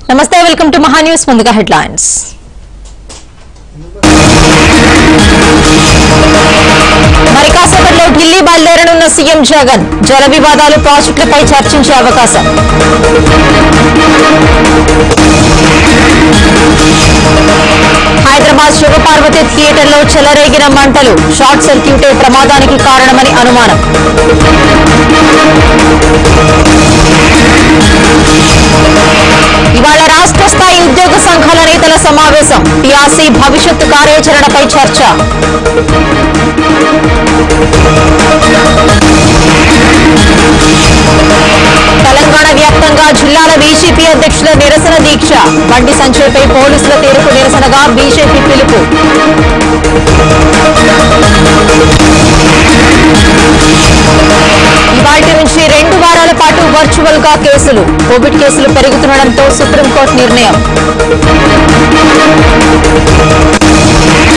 నమస్తే welcome to Maha news ముందుగా headlines మరి కాసేపట్లో ఢిల్లీ బయలుదేరనున్న సీఎం జగన్ జల వివాదాలు ప్రాజెక్టులపై చర్చించే అవకాశం హైదరాబాద్ శివపార్వతి థియేటర్లో చెలరేగిన మంటలు షార్ట్ సర్క్యూటే ప్రమాదానికి కారణమని అనుమానం ఇవాళ రాష్ట్ర స్థాయి ఉద్యోగ సంఘాల నేతల సమావేశం టీఆర్సీ భవిష్యత్తు కార్యాచరణపై చర్చ తెలంగాణ వ్యాప్తంగా జిల్లాల బీజేపీ అధ్యక్షుల నిరసన దీక్ష బండి సంచయ్పై పోలీసుల తీర్పు నిరసనగా బీజేపీ పిలుపు ఇవాటి నుంచి రెండు వారాల పాటు వర్చువల్ గా కేసులు కోవిడ్ కేసులు పెరుగుతుండటంతో సుప్రీంకోర్టు నిర్ణయం